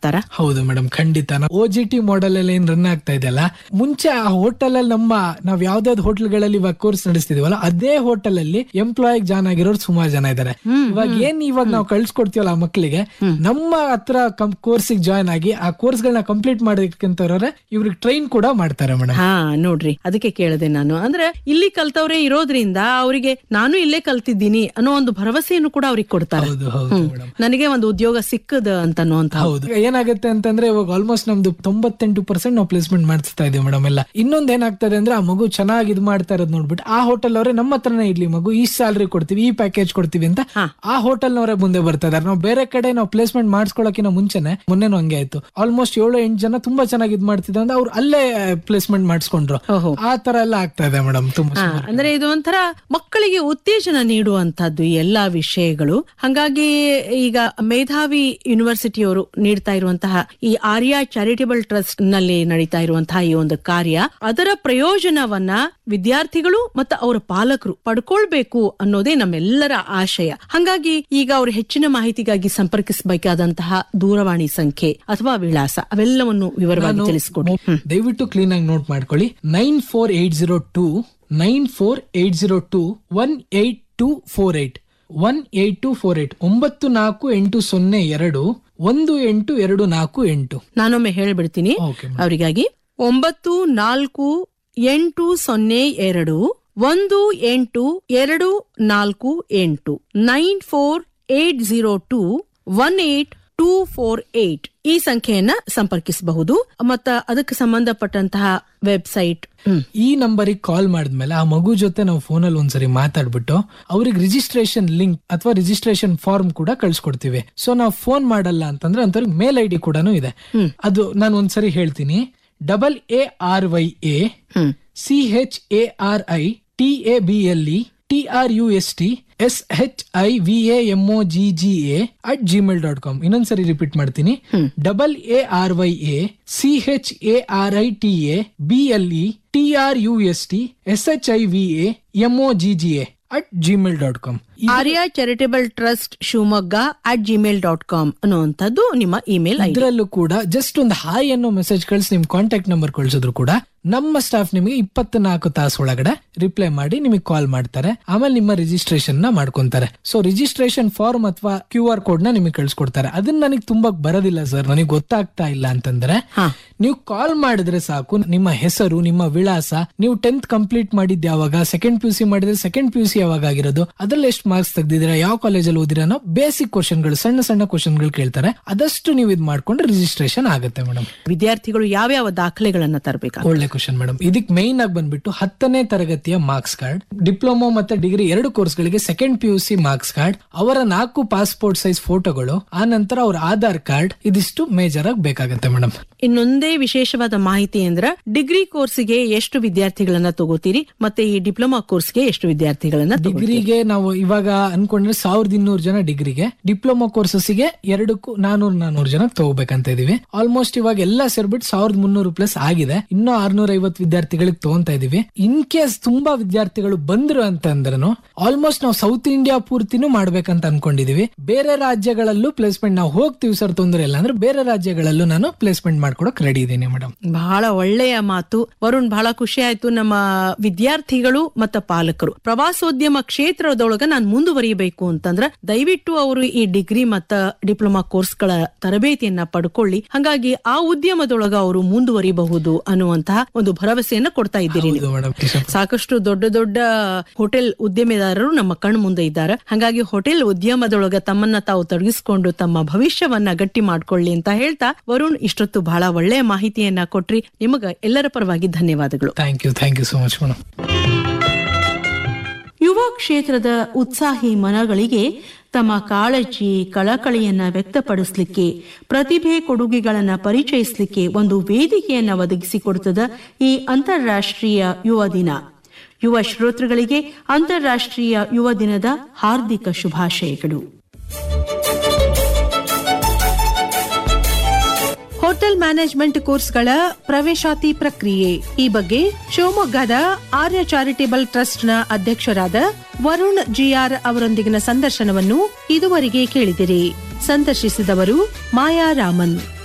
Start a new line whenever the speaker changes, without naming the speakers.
ಅಂತಾರ
ಹೌದು ಮೇಡಮ್ ಖಂಡಿತ ಓ ಜಿ ಟಿ ಮಾಡೆಲ್ ಅಲ್ಲಿ ಏನ್ ರನ್ ಆಗ್ತಾ ಇದೆಯಲ್ಲ ಮುಂಚೆ ಆ ಹೋಟೆಲ್ ಅಲ್ಲಿ ನಮ್ಮ ನಾವ್ ಯಾವ್ದಾವ್ದು ಹೋಟೆಲ್ಗಳಲ್ಲಿ ಇವಾಗ ಕೋರ್ಸ್ ನಡೆಸ್ತಿದೀವಲ್ಲ ಅದೇ ಹೋಟೆಲ್ ಅಲ್ಲಿ ಎಂಪ್ಲಾಯ್ ಜಾನ್ ಆಗಿರೋರು ಸುಮಾರು ಜನ ಇದಾರೆ ಇವಾಗ ಏನ್ ಇವಾಗ ನಾವು ಕಳ್ಸಿಕೊಡ್ತೀವಲ್ಲ ಆ ಮಕ್ಕಳಿಗೆ ನಮ್ಮ ಹತ್ರ ಕೋರ್ಸ್ ಜಾಯ್ನ್ ಆಗಿ ಆ ಕೋರ್ಸ್ ಗಳನ್ನ ಕಂಪ್ಲೀಟ್ ಮಾಡೋದಕ್ಕಂತವ್ರೆ ಇವ್ರಿಗೆ ಟ್ರೈನ್ ಕೂಡ ಮಾಡ್ತಾರೆ ಮೇಡಮ್
ಹಾ ನೋಡ್ರಿ ಅದಕ್ಕೆ ಕೇಳಿದೆ ನಾನು ಅಂದ್ರೆ ಇಲ್ಲಿ ಕಲ್ತವ್ರೆ ಇರೋದ್ರಿಂದ ಅವರಿಗೆ ನಾನು ಇಲ್ಲೇ ಕಲ್ತಿದ್ದೀನಿ ಅನ್ನೋ ಒಂದು ಭರವಸೆಯನ್ನು ಕೂಡ ಅವ್ರಿಗೆ ಕೊಡ್ತಾರೆ
ಹೌದು ಹೌದು
ಹ್ಮ್.
ಮೇಡಮ್
ನನಗೆ ಒಂದು ಉದ್ಯೋಗ ಸಿಕ್ಕದ ಅಂತ ಅನ್ನುವಂತ
ಹೌದು ಏನಾಗುತ್ತೆ ಅಂತಂದ್ರೆ ಇವಾಗ ಆಲ್ಮೋಸ್ಟ್ ನಮ್ದು ತೊಂಬತ್ತೆಂಟು ಪರ್ಸೆಂಟ್ ನಾವು ಪ್ಲೇಸ್ಮೆಂಟ್ ಮಾಡಿಸ್ತಾ ಇದೀವಿ ಮೇಡಮ್ ಎಲ್ಲ ಇನ್ನೊಂದ್ ಏನಾಗ್ತದೆ ಅಂದ್ರೆ ಆ ಮಗು ಚೆನ್ನಾಗಿ ಇದು ಮಾಡ್ತಾ ಇರೋದು ನೋಡ್ಬಿಟ್ಟು ಆ ಹೋಟೆಲ್ ಅವರೇ ನಮ್ಮ ಹತ್ರನೇ ಇರ್ಲಿ ಮಗು ಈ ಸ್ಯಾಲರಿ ಕೊಡ್ತೀವಿ ಈ ಪ್ಯಾಕೇಜ್ ಕೊಡ್ತೀವಿ ಅಂತ
ಹಾ.
ಆ ಹೋಟೆಲ್ ನವರೇ ಮುಂದೆ ಬರ್ತಾ ಇದಾರೆ ನಾವು ಬೇರೆ ಕಡೆ ನಾವು ಪ್ಲೇಸ್ಮೆಂಟ್ ಮಾಡಿಸ್ಕೊಳ್ಳೋಕಿನ ಮುಂಚೆನೆ ಮೊನ್ನೆನೂ ಹಂಗೆ ಆಯ್ತು ಆಲ್ಮೋಸ್ಟ್ ಏಳು ಎಂಟು ಜನ ತುಂಬಾ ಚೆನ್ನಾಗಿ ಇದು ಮಾಡ್ತಿದ್ರು ಅಂದ್ರೆ ಅವ್ರು ಅಲ್ಲೇ ಪ್ಲೇಸ್ಮೆಂಟ್ ಮಾಡಿಸ್ಕೊಂಡ್ರು
ಓಹೋ
ಆ ತರ ಎಲ್ಲ ಆಗ್ತಾ ಇದೆ ಮೇಡಮ್ ತುಂಬಾ
ಹಾ,
ಸುಮಾರು.
ಅಂದ್ರೆ ಇದು ಒಂಥರ ಮಕ್ಕಳಿಗೆ ಉತ್ತೇಜನ ನೀಡುವಂತಹದ್ದು ಈ ಎಲ್ಲಾ ವಿಷಯಗಳು ಹಾಗಾಗಿ ಈಗ ಮೇಧಾವಿ ಯೂನಿವರ್ಸಿಟಿಯವರು ನೀಡ್ತಾ ಇರುವಂತಹ ಈ ಆರ್ಯ ಚಾರಿಟೇಬಲ್ ಟ್ರಸ್ಟ್ ನಲ್ಲಿ ನಡೀತಾ ಇರುವಂತಹ ಈ ಒಂದು ಕಾರ್ಯ ಅದರ ಪ್ರಯೋಜನವನ್ನ ವಿದ್ಯಾರ್ಥಿಗಳು ಮತ್ತು ಅವರ ಪಾಲಕರು ಪಡ್ಕೊಳ್ಬೇಕು ಅನ್ನೋದೇ ನಮ್ಮೆಲ್ಲರ ಆಶಯ ಹಾಗಾಗಿ ಈಗ ಅವರು ಹೆಚ್ಚಿನ ಮಾಹಿತಿಗಾಗಿ ಸಂಪರ್ಕಿಸಬೇಕಾದಂತಹ ದೂರವಾಣಿ ಸಂಖ್ಯೆ ಅಥವಾ ವಿಳಾಸ ಅವೆಲ್ಲವನ್ನು ವಿವರವಾಗಿ ತಿಳಿಸಿಕೊಡಿ ಹ್ಮ್.
ದಯವಿಟ್ಟು ಕ್ಲೀನ್ ಆಗಿ ನೋಟ್ ಮಾಡ್ಕೊಳ್ಳಿ nine four eight zero two nine four eight zero two one eight two four eight one eight two four eight ಒಂಬತ್ತು ನಾಲ್ಕು ಎಂಟು ಸೊನ್ನೆ ಎರಡು ಒಂದು ಎಂಟು ಎರಡು ನಾಲ್ಕು ಎಂಟು
ನಾನೊಮ್ಮೆ ಹೇಳ್ಬಿಡ್ತೀನಿ
ಓಕೆ
ಅವರಿಗಾಗಿ ಒಂಬತ್ತು ನಾಲ್ಕು ಎಂಟು ಸೊನ್ನೆ ಎರಡು ಒಂದು ಎಂಟು ಎರಡು ನಾಲ್ಕು ಎಂಟು nine four eight zero two one eight two four eight ಈ ಸಂಖ್ಯೆಯನ್ನ ಸಂಪರ್ಕಿಸಬಹುದು ಮತ್ತ ಅದಕ್ಕೆ ಸಂಬಂಧಪಟ್ಟಂತಹ ವೆಬ್ಸೈಟ್ ಹ್ಮ್
ಈ ನಂಬರಿಗೆ ಕಾಲ್ ಮಾಡಿದ್ಮೇಲೆ ಆ ಮಗು ಜೊತೆ ನಾವು ಫೋನಲ್ಲಿ ಒಂದ್ಸರಿ ಮಾತಾಡ್ಬಿಟ್ಟು ಅವ್ರಿಗೆ ರಿಜಿಸ್ಟ್ರೇಷನ್ ಲಿಂಕ್ ಅಥವಾ ರಿಜಿಸ್ಟ್ರೇಷನ್ ಫಾರ್ಮ್ ಕೂಡ ಕಳ್ಸಿಕೊಡ್ತೀವಿ ಸೊ ನಾವು ಫೋನ್ ಮಾಡಲ್ಲ ಅಂತಂದ್ರೆ ಅಂತ ಮೇಲ್ ಐ ಡಿ ಕೂಡ ಇದೆ ಅದು ನಾನು ಒಂದ್ಸರಿ ಹೇಳ್ತೀನಿ double A R Y A
hmm
C H A R I T A B L E T R U S T S H I V M O G G A at Gmail dot com ಇನ್ನೊಂದ್ಸರಿ repeat ಮಾಡ್ತೀನಿ double A R Y A C H A R I T A B L E T R U S T S H I V M O G G A at Gmail dot com
Arya charitable trust Shivamogga at Gmail dot com ಅನ್ನುವಂಥದ್ದು ನಿಮ್ಮ email ID
ಇದರಲ್ಲೂ ಕೂಡ just ಒಂದು hi ಅನ್ನೋ message ಕಳಿಸಿ ನಿಮ್ contact number ಕಳಿಸಿದ್ರು ಕೂಡ ನಮ್ಮ ಸ್ಟಾಫ್ ನಿಮಗೆ ಇಪ್ಪತ್ನಾಲ್ಕು ತಾಸು ಒಳಗಡೆ ರಿಪ್ಲೈ ಮಾಡಿ ನಿಮಗೆ ಕಾಲ್ ಮಾಡ್ತಾರೆ ಆಮೇಲೆ ನಿಮ್ಮ ರಿಜಿಸ್ಟ್ರೇಷನ್ ನ ಮಾಡ್ಕೊಂತಾರೆ ಸೊ ರಿಜಿಸ್ಟ್ರೇಷನ್ ಫಾರ್ಮ್ ಅಥವಾ ಕ್ಯೂ ಆರ್ ಕೋಡ್ ನ ನಿಮಗೆ ಕಳ್ಸಿಕೊಡ್ತಾರೆ ಅದನ್ನ ನನಗೆ ತುಂಬಾ ಬರೋದಿಲ್ಲ ಸರ್ ನನಗೆ ಗೊತ್ತಾಗ್ತಾ ಇಲ್ಲ ಅಂತಂದ್ರೆ
ಹಾ.
ನೀವು ಕಾಲ್ ಮಾಡಿದ್ರೆ ಸಾಕು ನಿಮ್ಮ ಹೆಸರು ನಿಮ್ಮ ವಿಳಾಸ ನೀವು ಟೆಂತ್ ಕಂಪ್ಲೀಟ್ ಮಾಡಿದ್ ಯಾವಾಗ ಸೆಕೆಂಡ್ ಪಿ ಸಿ ಮಾಡಿದ್ರೆ ಸೆಕೆಂಡ್ ಪಿ ಯು ಸಿ ಯಾವಾಗ ಆಗಿರೋದು ಅದ್ರಲ್ಲಿ ಎಷ್ಟು ಮಾರ್ಕ್ಸ್ ತೆಗ್ದಿದ್ದೀರಾ ಯಾವ ಕಾಲೇಜಲ್ಲಿ ಓದಿರ ಅನ್ನೋ ಬೇಸಿಕ್ ಕ್ವಶನ್ಗಳು ಸಣ್ಣ ಸಣ್ಣ ಕ್ವಶನ್ಗಳು ಕೇಳ್ತಾರೆ ಅದಷ್ಟು ನೀವು ಇದು ಮಾಡ್ಕೊಂಡ್ರೆ ರಿಜಿಸ್ಟ್ರೇಷನ್ ಆಗುತ್ತೆ ಮೇಡಮ್
ವಿದ್ಯಾರ್ಥಿಗಳು ಯಾವ್ಯಾವ ದಾಖಲೆಗಳನ್ನ ತರಬೇಕಾಗ
ಒಳ್ಳೆ ಕ್ವಶನ್ ಮೇಡಮ್ ಇದಕ್ ಮೈನ್ ಆಗಿ ಬಂದ್ಬಿಟ್ಟು ಹತ್ತನೇ ತರಗತಿಯ ಮಾರ್ಕ್ಸ್ ಕಾರ್ಡ್ ಡಿಪ್ಲೊಮಾ ಮತ್ತೆ ಡಿಗ್ರಿ ಎರಡು ಕೋರ್ಸ್ ಗಳಿಗೆ second P U C marks card ಅವರ ನಾಲ್ಕು ಪಾಸ್ಪೋರ್ಟ್ ಸೈಜ್ ಫೋಟೋಗಳು ಆ ನಂತರ ಅವ್ರ ಆಧಾರ್ ಕಾರ್ಡ್ ಇದಿಷ್ಟು ಮೇಜರ್ ಆಗಿ ಬೇಕಾಗತ್ತೆ ಮೇಡಮ್
ಇನ್ನೊಂದೇ ವಿಶೇಷವಾದ ಮಾಹಿತಿ ಅಂದ್ರೆ ಡಿಗ್ರಿ ಕೋರ್ಸ್ಗೆ ಎಷ್ಟು ವಿದ್ಯಾರ್ಥಿಗಳನ್ನ ತಗೋತೀರಿ ಮತ್ತೆ ಈ ಡಿಪ್ಲೊಮಾ ಕೋರ್ಸ್ಗೆ ಎಷ್ಟು ವಿದ್ಯಾರ್ಥಿಗಳನ್ನ ತಗೋತೀರಿ
ಡಿಗ್ರಿಗೆ ನಾವು ಇವಾಗ ಅನ್ಕೊಂಡ್ರೆ ಸಾವಿರದ ಇನ್ನೂರು ಜನ ಡಿಗ್ರಿಗೆ ಡಿಪ್ಲೊಮಾ ಕೋರ್ಸಸ್ಗೆ ಎರಡಕ್ಕೂ ನಾನೂರ್ ನಾನೂರು ಜನ ತಗೋಬೇಕಂತ ಇದೀವಿ ಆಲ್ಮೋಸ್ಟ್ ಇವಾಗ ಎಲ್ಲ ಸೇರ್ಬಿಟ್ಟು ಸಾವಿರದ ಮುನ್ನೂರು ಪ್ಲಸ್ ಆಗಿದೆ ಇನ್ನೂ ಆರ್ನೂರ ಐವತ್ತು ವಿದ್ಯಾರ್ಥಿಗಳಿಗೆ ತಗೊಂತಾ ಇದೀವಿ ಇನ್ ಕೇಸ್ ತುಂಬಾ ವಿದ್ಯಾರ್ಥಿಗಳು ಬಂದ್ರು ಅಂತಂದ್ರೂ ಆಲ್ಮೋಸ್ಟ್ ನಾವು ಸೌತ್ ಇಂಡಿಯಾ ಪೂರ್ತಿನೂ ಮಾಡ್ಬೇಕಂತ ಅನ್ಕೊಂಡಿದೀವಿ ಬೇರೆ ರಾಜ್ಯಗಳಲ್ಲೂ ಪ್ಲೇಸ್ಮೆಂಟ್ ನಾವು ಹೋಗ್ತೀವಿ ಸರ್ ತೊಂದರೆ ಇಲ್ಲ ಅಂದ್ರೆ ಬೇರೆ ರಾಜ್ಯಗಳಲ್ಲೂ ನಾನು ಪ್ಲೇಸ್ಮೆಂಟ್ ಮಾಡ್ಕೊಡಕ್ ರೆಡಿ ಇದ್ದೀನಿ ಮೇಡಮ್
ಬಹಳ ಒಳ್ಳೆಯ ಮಾತು ವರುಣ್ ಬಹಳ ಖುಷಿ ಆಯ್ತು ನಮ್ಮ ವಿದ್ಯಾರ್ಥಿಗಳು ಮತ್ತ ಪಾಲಕರು ಪ್ರವಾಸೋದ್ಯಮ ಕ್ಷೇತ್ರದೊಳಗ ನಾನು ಮುಂದುವರಿಯಬೇಕು ಅಂತಂದ್ರ ದಯವಿಟ್ಟು ಅವರು ಈ ಡಿಗ್ರಿ ಮತ್ತ ಡಿಪ್ಲೊಮಾ ಕೋರ್ಸ್ಗಳ ತರಬೇತಿಯನ್ನ ಪಡ್ಕೊಳ್ಳಿ ಹಾಗಾಗಿ ಆ ಉದ್ಯಮದೊಳಗ ಅವರು ಮುಂದುವರಿಬಹುದು ಅನ್ನುವಂತಹ ಒಂದು ಭರವಸೆಯನ್ನ ಕೊಡ್ತಾ ಇದ್ದೀರಿ ನೀವು
ಮೇಡಮ್
ಸಾಕಷ್ಟು ದೊಡ್ಡ ದೊಡ್ಡ ಹೋಟೆಲ್ ಉದ್ಯಮಿದಾರರು ನಮ್ಮ ಕಣ್ಣು ಮುಂದೆ ಇದ್ದಾರೆ ಹಾಗಾಗಿ ಹೋಟೆಲ್ ಉದ್ಯಮದೊಳಗ ತಮ್ಮನ್ನ ತಾವು ತೊಡಗಿಸಿಕೊಂಡು ತಮ್ಮ ಭವಿಷ್ಯವನ್ನ ಗಟ್ಟಿ ಮಾಡ್ಕೊಳ್ಳಿ ಅಂತ ಹೇಳ್ತಾ ವರುಣ್ ಇಷ್ಟೊತ್ತು ಬಹಳ ಒಳ್ಳೆಯ ಮಾಹಿತಿಯನ್ನ ಕೊಟ್ರಿ ನಿಮಗ ಎಲ್ಲರ ಪರವಾಗಿ ಧನ್ಯವಾದಗಳು
thank you thank you so much madam
ಯುವ ಕ್ಷೇತ್ರದ ಉತ್ಸಾಹಿ ಮನಗಳಿಗೆ ತಮ್ಮ ಕಾಳಜಿ ಕಳಕಳಿಯನ್ನ ವ್ಯಕ್ತಪಡಿಸಲಿಕ್ಕೆ ಪ್ರತಿಭೆ ಕೊಡುಗೆಗಳನ್ನ ಪರಿಚಯಿಸಲಿಕ್ಕೆ ಒಂದು ವೇದಿಕೆಯನ್ನ ಒದಗಿಸಿಕೊಡುತ್ತದೆ ಈ ಅಂತಾರಾಷ್ಟ್ರೀಯ ಯುವ ದಿನ ಯುವ ಶ್ರೋತೃಗಳಿಗೆ ಅಂತಾರಾಷ್ಟ್ರೀಯ ಯುವ ದಿನದ ಹಾರ್ದಿಕ ಶುಭಾಶಯಗಳು ಹೋಟೆಲ್ ಮ್ಯಾನೇಜ್ಮೆಂಟ್ ಕೋರ್ಸ್ಗಳ ಪ್ರವೇಶಾತಿ ಪ್ರಕ್ರಿಯೆ ಈ ಬಗ್ಗೆ ಶಿವಮೊಗ್ಗದ ಆರ್ಯ ಚಾರಿಟೇಬಲ್ ಟ್ರಸ್ಟ್ನ ಅಧ್ಯಕ್ಷರಾದ ವರುಣ್ ಜಿಆರ್ ಅವರೊಂದಿಗಿನ ಸಂದರ್ಶನವನ್ನು ಇದುವರೆಗೆ ಕೇಳಿದಿರಿ ಸಂದರ್ಶಿಸಿದವರು ಮಾಯಾ ರಾಮನ್